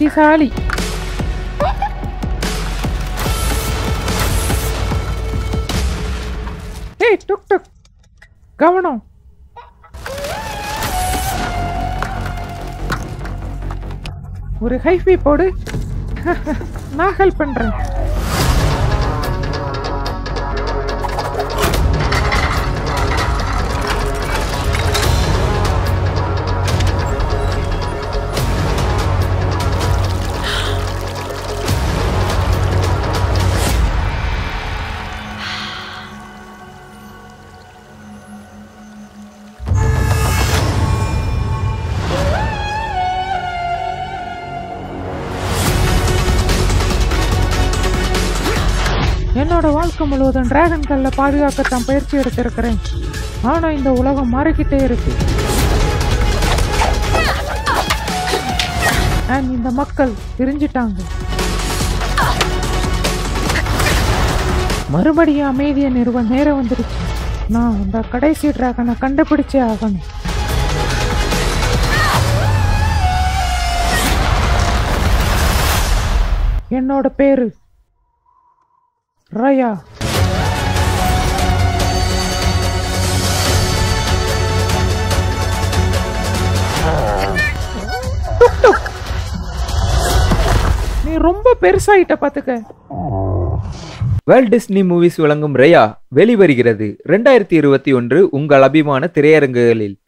புத்திசாலி ஏய் டுக் டுக் கவனம் ஒரு ஹைஃபை போடு நான் ஹெல்ப் பண்றேன் என்னோட வாழ்க்கை முழுவதும் டிராகன் கல்ல பாதுகாக்கத்தான் பயிற்சி எடுத்திருக்கிறேன் ஆனா இந்த உலகம் மாறிக்கிட்டே இருக்கு And இந்த மக்கள் பிரிஞ்சிட்டாங்க மறுபடியும் அமைதியை நிறுவ நேரம் வந்துருச்சு நான் அந்த கடைசி டிராகனை கண்டுபிடிச்சே ஆகணும் என்னோட பேரு ரயா டுக் டுக். நீ ரொம்ப பெருசாயிட்ட பாத்துக்க வேர்ல்ட் டிஸ்னி மூவிஸ் வழங்கும் ரயா வெளிவருகிறது ரெண்டாயிரத்தி இருபத்தி ஒன்று உங்கள் அபிமான திரையரங்குகளில்